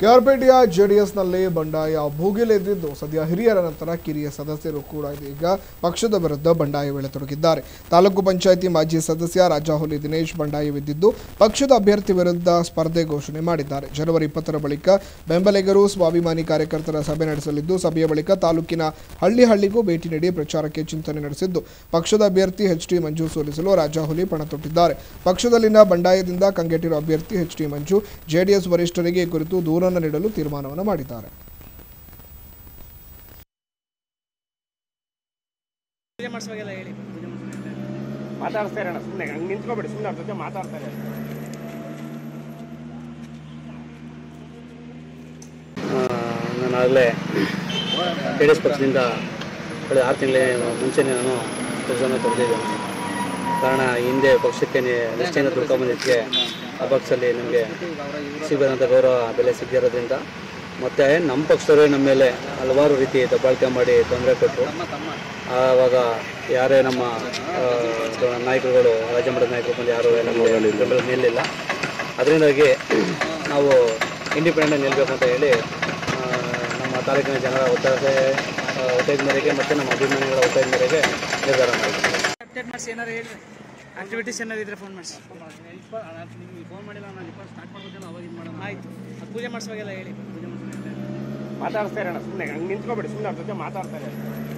ಕೆಆರ್ಪೇಟೆಯ ಜೆಡಿಎಸ್ನಲ್ಲಿ ಬಂಡಾಯ ಭೂಗಿಲೆದ್ದಿದ್ದು ಸದ್ಯ ಹಿರಿಯರ ನಂತರ ಕಿರಿಯ ಸದಸ್ಯರು ಕೂಡ ಇದೀಗ ಪಕ್ಷದ ವಿರುದ್ಧ ಬಂಡಾಯ ವೇಳೆತೊಡಗಿದ್ದಾರೆ ತಾಲೂಕು ಪಂಚಾಯಿತಿ ಮಾಜಿ ಸದಸ್ಯ ರಾಜಾಹುಲಿ ದಿನೇಶ್ ಬಂಡಾಯವೆದ್ದಿದ್ದು ಪಕ್ಷದ ಅಭ್ಯರ್ಥಿ ವಿರುದ್ಧ ಸ್ಪರ್ಧೆ ಘೋಷಣೆ ಮಾಡಿದ್ದಾರೆ ಜನವರಿ ಇಪ್ಪತ್ತರ ಬಳಿಕ ಬೆಂಬಲಿಗರು ಸ್ವಾಭಿಮಾನಿ ಕಾರ್ಯಕರ್ತರ ಸಭೆ ನಡೆಸಲಿದ್ದು ಸಭೆಯ ಬಳಿಕ ತಾಲೂಕಿನ ಹಳ್ಳಿ ಹಳ್ಳಿಗೂ ಭೇಟಿ ನೀಡಿ ಪ್ರಚಾರಕ್ಕೆ ಚಿಂತನೆ ನಡೆಸಿದ್ದು ಪಕ್ಷದ ಅಭ್ಯರ್ಥಿ ಎಚ್ ಟಿ ಮಂಜು ಸೋಲಿಸಲು ರಾಜಾಹುಲಿ ಪಣ ತೊಟ್ಟಿದ್ದಾರೆ ಪಕ್ಷದಲ್ಲಿನ ಬಂಡಾಯದಿಂದ ಕಂಗೆಟ್ಟಿರುವ ಅಭ್ಯರ್ಥಿ ಎಚ್ ಟಿ ಮಂಜು ಜೆಡಿಎಸ್ ವರಿಷ್ಠರಿಗೆ ಈ ಕುರಿತು ದೂರನ್ನು ನೀಡಲು ತೀರ್ಮಾನವನ್ನು ಮಾಡಿದ್ದಾರೆ ಪೂಜೆ ಮಾಡಿಸುವಾಗೆಲ್ಲ ಹೇಳಿ ಪೂಜೆ ಮಾಡಿಸುವಾಗ ಮಾತಾಡ್ತಾರೆ ಅಣ್ಣ ಸುಮ್ಮನೆ ಹಂಗೆ ನಿಂತ್ಕೊಬೇಡಿ ಸುಮ್ಮನೆ ಅವ್ರ ಜೊತೆ ಮಾತಾಡ್ತಾರೆ ನಾನು ಆಗಲೇ ಜೆ ಡಿ ಎಸ್ ಪಕ್ಷದಿಂದ ಕಳೆದ ಆರು ತಿಂಗಳ ಮುಂಚೆನೇ ನಾನು ಕೆಲಸವನ್ನು ತೊಡೆದಿದ್ದೇನೆ ಕಾರಣ ಈ ಹಿಂದೆ ಪಕ್ಷಕ್ಕೆ ನಿ- ನಿಷ್ಠೆಯಿಂದ ದುಡ್ಕೊಂಬಂದಿದ್ದಕ್ಕೆ ಆ ಪಕ್ಷದಲ್ಲಿ ನಮಗೆ ಸಿಗದಂಥ ಗೌರವ ಬೆಲೆ ಸಿಗದಿರೋದ್ರಿಂದ ಮತ್ತು ನಮ್ಮ ಪಕ್ಷದವರೇ ನಮ್ಮ ಮೇಲೆ ಹಲವಾರು ರೀತಿ ದಬ್ಬಾಳಿಕೆ ಮಾಡಿ ತೊಂದರೆ ಕೊಟ್ಟರು ಆವಾಗ ಯಾರೇ ನಮ್ಮ ಆ, ದೊ- ನಾಯಕರುಗಳು ರಾಜ್ಯ ಮಟ್ಟದ ನಾಯಕರು ಬಂದು ಯಾರು ನಮಗೆ ಬೆಂಬಲ ನಿಲ್ಲಿಲ್ಲ ಅದರಿಂದಾಗಿ ನಾವು ಇಂಡಿಪೆಂಡೆಂಟ್ ನಿಲ್ಲಬೇಕು ಅಂತ ಹೇಳಿ ಆ, ನಮ್ಮ ತಾಲೂಕಿನ ಜನರ ಒತ್ತಾಯ ಆ, ಒತ್ತಾಯದ ಮೇರೆಗೆ ಮತ್ತು ನಮ್ಮ ಅಭಿಮಾನಿಗಳ ಒತ್ತಾಯದ ಮೇರೆಗೆ ನಿರ್ಧಾರ ಮಾಡಿದ್ವಿ ಅಪ್ಡೇಟ್ ಮಾಡಿಸಿ ಏನಾರು ಹೇಳಿ ಆಕ್ಟಿವಿಟೀಸ್ ಏನಾರು ಇದ್ರೆ ಫೋನ್ ಮಾಡಿಸಿ ಫೋನ್ ಮಾಡಿಲ್ಲ ನಾನು ಇಪ್ಪತ್ತು ಸ್ಟಾರ್ಟ್ ಮಾಡ್ಬೋದಲ್ಲ ಅವಾಗ ಇದು ಮಾಡೋಣ ಆಯ್ತು ಪೂಜೆ ಮಾಡಿಸುವಾಗೆಲ್ಲ ಹೇಳಿ ಪೂಜೆ ಮಾಡಿಸುವಾಗ ಮಾತಾಡ್ತಾರೆ ಅಣ್ಣ ಸುಮ್ಮನೆ ಹಂಗೆ ನಿಂತ್ಕೊಬೇಡಿ ಸುಮ್ಮನೆ ಅವ್ರ ಜೊತೆ ಮಾತಾಡ್ತಾರೆ